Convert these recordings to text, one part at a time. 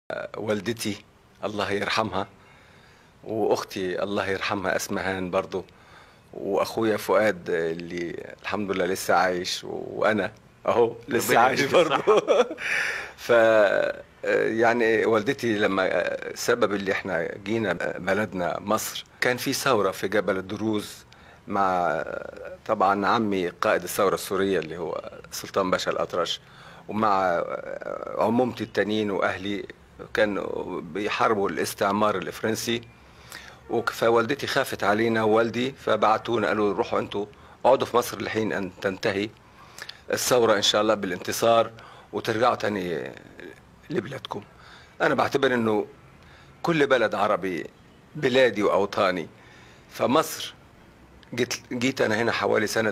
والدتي الله يرحمها واختي الله يرحمها اسمهان برضو واخويا فؤاد اللي الحمد لله لسه عايش وانا اهو لسه ربنا عايش يديك برضو ف يعني والدتي لما السبب اللي احنا جينا بلدنا مصر كان في ثوره في جبل الدروز مع طبعا عمي قائد الثوره السوريه اللي هو سلطان باشا الاطرش ومع عمومتي التانيين واهلي كانوا بيحاربوا الاستعمار الفرنسي وك- فوالدتي خافت علينا ووالدي فبعتونا قالوا روحوا انتوا اقعدوا في مصر لحين ان تنتهي الثوره ان شاء الله بالانتصار وترجعوا تاني لبلادكم انا بعتبر انه كل بلد عربي بلادي واوطاني فمصر جيت جيت انا هنا حوالي سنه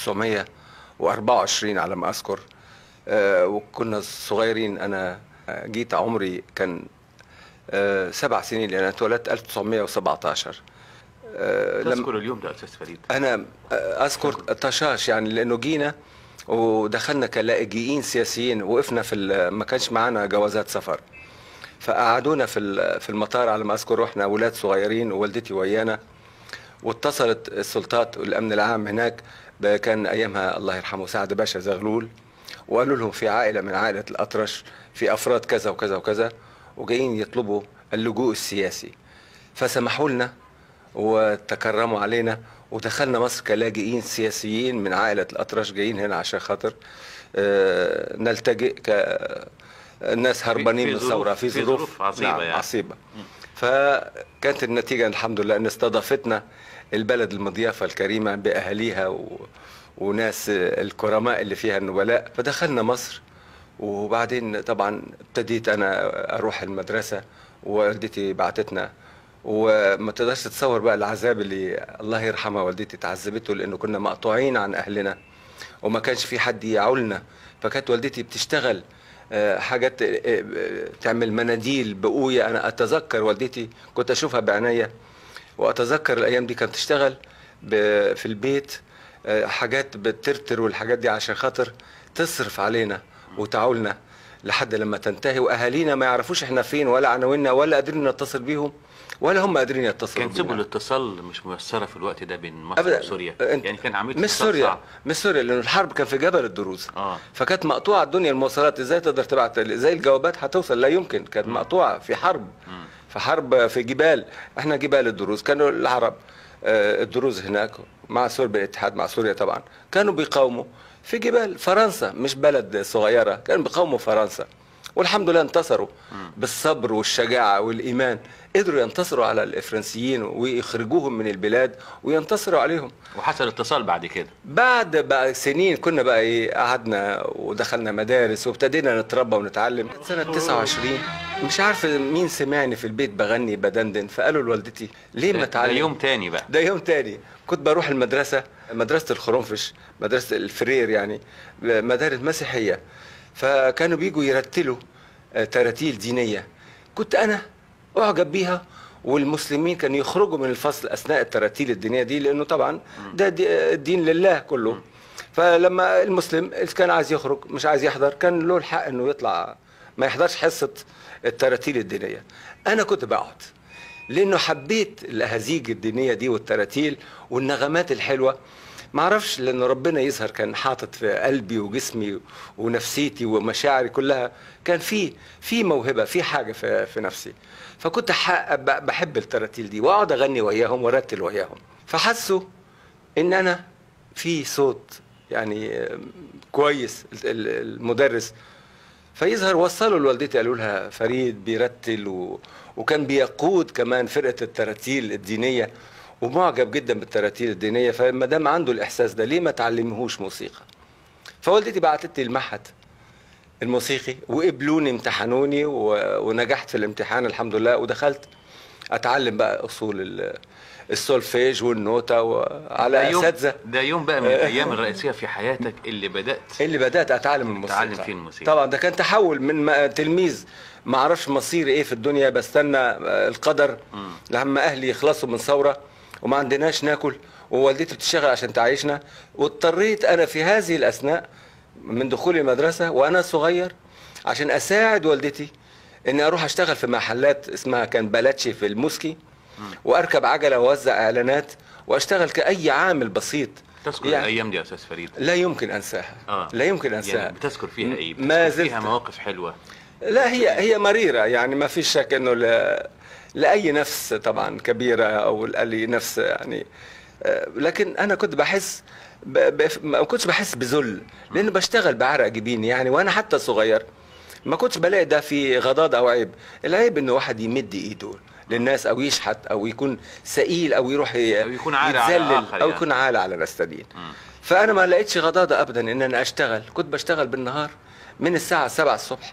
1924 على ما اذكر آه، وكنا صغيرين انا آه، جيت عمري كان آه، سبع سنين لان انا اتولدت 1917 آه، لما- تذكر اليوم ده استاذ فريد انا اذكر طشاش يعني لانه جينا ودخلنا كلاجئين سياسيين وقفنا في ال- ما كانش معانا جوازات سفر فقعدونا في ال- في المطار على ما اذكر واحنا اولاد صغيرين ووالدتي ويانا واتصلت السلطات والامن العام هناك ب- كان ايامها الله يرحمه سعد باشا زغلول وقالوا لهم في عائله من عائله الاطرش في افراد كذا وكذا وكذا وجايين يطلبوا اللجوء السياسي فسمحوا لنا وتكرموا علينا ودخلنا مصر كلاجئين سياسيين من عائله الاطرش جايين هنا عشان خاطر آه، نلتجئ كناس هربانين في من ظروف- الثوره في في ظروف ظروف عصيبة نعم يعني. عصيبه فكانت النتيجه الحمد لله ان استضافتنا البلد المضيافه الكريمه باهاليها و... وناس الكرماء اللي فيها النبلاء فدخلنا مصر وبعدين طبعا ابتديت انا اروح المدرسه ووالدتي بعتتنا وما تقدرش تتصور بقى العذاب اللي الله يرحمها والدتي تعذبته لانه كنا مقطوعين عن اهلنا وما كانش في حد يعولنا فكانت والدتي بتشتغل آه، حاجات آه، آه، تعمل مناديل بقوية أنا أتذكر والدتي كنت أشوفها بعناية وأتذكر الأيام دي كانت تشتغل ب- في البيت آه، حاجات بترتر والحاجات دي عشان خاطر تصرف علينا وتعولنا لحد لما تنتهي وأهالينا ما يعرفوش إحنا فين ولا عناويننا ولا قادرين نتصل بيهم ولا هم قادرين يتصلوا كان سبل بينا. الاتصال مش ميسره في الوقت ده بين مصر أبداً. وسوريا أنت- يعني كان عمليه مش اتصال سوريا صعب. مش سوريا لانه الحرب كان في جبل الدروز اه فكانت مقطوعه الدنيا المواصلات ازاي تقدر تبعت زي الجوابات هتوصل لا يمكن كانت مقطوعه في حرب مم. في حرب في جبال احنا جبال الدروز كانوا العرب آه، الدروز هناك مع سوريا بالاتحاد مع سوريا طبعا كانوا بيقاوموا في جبال فرنسا مش بلد صغيره كانوا بيقاوموا فرنسا والحمد لله انتصروا بالصبر والشجاعه والايمان قدروا ينتصروا على الفرنسيين ويخرجوهم من البلاد وينتصروا عليهم وحصل اتصال بعد كده بعد بقى سنين كنا بقى ايه قعدنا ودخلنا مدارس وابتدينا نتربى ونتعلم سنة 29 مش عارف مين سمعني في البيت بغني بدندن فقالوا لوالدتي ليه ما ده تعلم يوم تاني بقى ده يوم تاني كنت بروح المدرسة مدرسة الخرنفش مدرسة الفرير يعني مدارس مسيحية فكانوا بيجوا يرتلوا آه، تراتيل دينية كنت أنا أعجب بيها والمسلمين كانوا يخرجوا من الفصل أثناء التراتيل الدينية دي لأنه طبعا ده دي- الدين لله كله فلما المسلم إذا كان عايز يخرج مش عايز يحضر كان له الحق انه يطلع ما يحضرش حصه التراتيل الدينيه انا كنت بقعد لانه حبيت الاهازيج الدينيه دي والتراتيل والنغمات الحلوه ما اعرفش لان ربنا يظهر كان حاطط في قلبي وجسمي ونفسيتي ومشاعري كلها كان في في موهبه في حاجه في, في نفسي فكنت ح- ب- بحب التراتيل دي واقعد اغني وياهم وارتل وياهم فحسوا ان انا في صوت يعني آم، كويس ال- ال- المدرس فيظهر وصلوا لوالدتي قالوا لها فريد بيرتل و... وكان بيقود كمان فرقه التراتيل الدينيه ومعجب جدا بالتراتيل الدينيه فما دام عنده الاحساس ده ليه ما تعلمهوش موسيقى فوالدتي بعتت لي المعهد الموسيقي وقبلوني امتحنوني و... ونجحت في الامتحان الحمد لله ودخلت اتعلم بقى اصول ال- السولفيج والنوتة وعلى ده يوم اساتذه ده يوم بقى من الايام الرئيسيه في حياتك اللي بدات اللي بدات اتعلم الموسيقى تتعلم فيه الموسيقى. طبعا ده كان تحول من ما- تلميذ ما اعرفش مصيري ايه في الدنيا بستنى آه، القدر مم. لما اهلي يخلصوا من ثوره وما عندناش ناكل ووالدتي بتشتغل عشان تعيشنا واضطريت انا في هذه الاثناء من دخولي المدرسه وانا صغير عشان اساعد والدتي اني اروح اشتغل في محلات اسمها كان بلاتشي في الموسكي واركب عجله واوزع اعلانات واشتغل كاي عامل بسيط تذكر يعني الايام دي يا استاذ فريد لا يمكن انساها اه لا يمكن انساها يعني بتذكر فيها ايه ما بتذكر فيها زلت- مواقف حلوه لا هي هي مريرة يعني ما فيش شك انه ل... لأي نفس طبعا كبيرة او لأي نفس يعني آه، لكن انا كنت بحس ب... ب... ما كنتش بحس بذل لانه بشتغل بعرق جبيني يعني وانا حتى صغير ما كنتش بلاقي ده في غضاضة او عيب العيب انه واحد يمد ايده للناس او يشحت او يكون سئيل او يروح ي... أو يكون عالة على يتذلل آخر او يعني. يكون عالة على ناس تانيين مم. فانا ما لقيتش غضاضة ابدا ان انا اشتغل كنت بشتغل بالنهار من الساعة 7 الصبح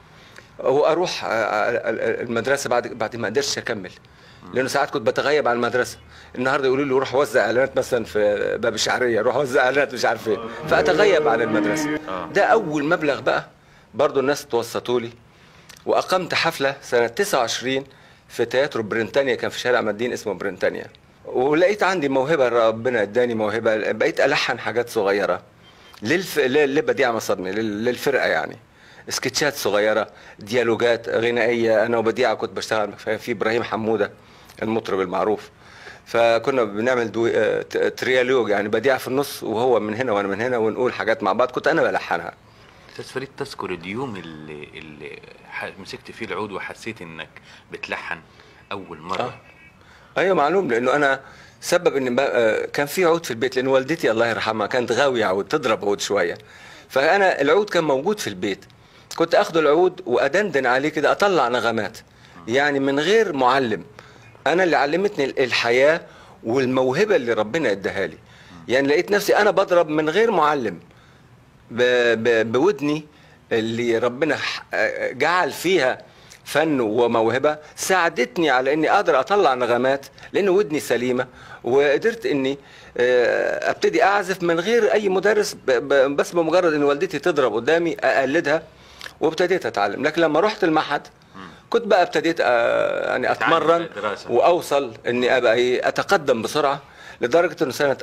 واروح آه، آه، المدرسه بعد بعد ما قدرتش اكمل لانه ساعات كنت بتغيب عن المدرسه النهارده يقولوا لي روح وزع اعلانات مثلا في باب الشعريه روح وزع اعلانات مش عارف ايه فاتغيب عن المدرسه آه. ده اول مبلغ بقى برضو الناس توسطوا لي واقمت حفله سنه 29 في تياترو برينتانيا كان في شارع مدين اسمه برينتانيا ولقيت عندي موهبه ربنا اداني موهبه بقيت الحن حاجات صغيره للف... لل- لبديع مصدمي لل... للفرقه يعني سكتشات صغيره ديالوجات غنائيه انا وبديعه كنت بشتغل في ابراهيم حموده المطرب المعروف فكنا بنعمل دو... آه، ت- تريالوج يعني بديعه في النص وهو من هنا وانا من هنا ونقول حاجات مع بعض كنت انا بلحنها استاذ فريد تذكر اليوم اللي اللي ح- مسكت فيه العود وحسيت انك بتلحن اول مره آه. ايوه معلوم لانه انا سبب ان بقى- آه، كان في عود في البيت لان والدتي الله يرحمها كانت غاويه عود تضرب عود شويه فانا العود كان موجود في البيت كنت اخد العود وادندن عليه كده اطلع نغمات يعني من غير معلم انا اللي علمتني الحياه والموهبه اللي ربنا اداها لي يعني لقيت نفسي انا بضرب من غير معلم ب... ب... بودني اللي ربنا ح- جعل فيها فن وموهبه ساعدتني على اني اقدر اطلع نغمات لان ودني سليمه وقدرت اني آه، ابتدي اعزف من غير اي مدرس ب... ب... بس بمجرد ان والدتي تضرب قدامي اقلدها وابتديت اتعلم لكن لما رحت المعهد كنت بقى ابتديت آه، يعني تتعلم اتمرن الدراسة. واوصل اني ابقى ايه اتقدم بسرعه لدرجه انه سنه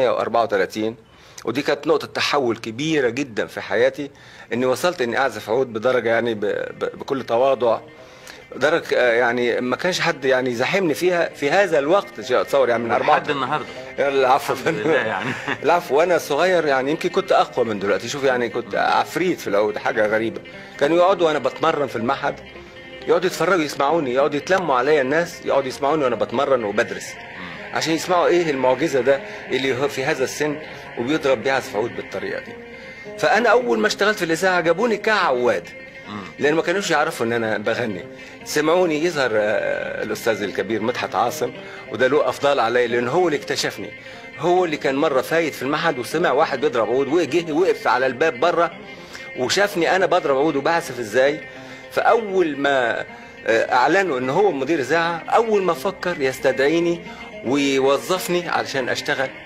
1934 ودي كانت نقطه تحول كبيره جدا في حياتي اني وصلت اني اعزف عود بدرجه يعني ب... ب... بكل تواضع درجه آه، يعني ما كانش حد يعني يزاحمني فيها في هذا الوقت شيء اتصور يعني من اربعه لحد النهارده العفو الحمد لله يعني. العفو وانا صغير يعني يمكن كنت اقوى من دلوقتي شوف يعني كنت عفريت في العود حاجه غريبه كانوا يقعدوا وانا بتمرن في المعهد يقعدوا يتفرجوا يسمعوني يقعدوا يتلموا عليا الناس يقعدوا يسمعوني وانا بتمرن وبدرس عشان يسمعوا ايه المعجزه ده اللي هو في هذا السن وبيضرب بيعزف عود بالطريقه دي فانا اول ما اشتغلت في الاذاعه جابوني كعواد لان ما كانوش يعرفوا ان انا بغني سمعوني يظهر آه، الاستاذ الكبير مدحت عاصم وده له افضال علي لان هو اللي اكتشفني هو اللي كان مره فايت في المعهد وسمع واحد بيضرب عود وجه وقف على الباب بره وشافني انا بضرب عود وبعزف ازاي فاول ما آه، اعلنوا ان هو مدير اذاعه اول ما فكر يستدعيني ويوظفني علشان اشتغل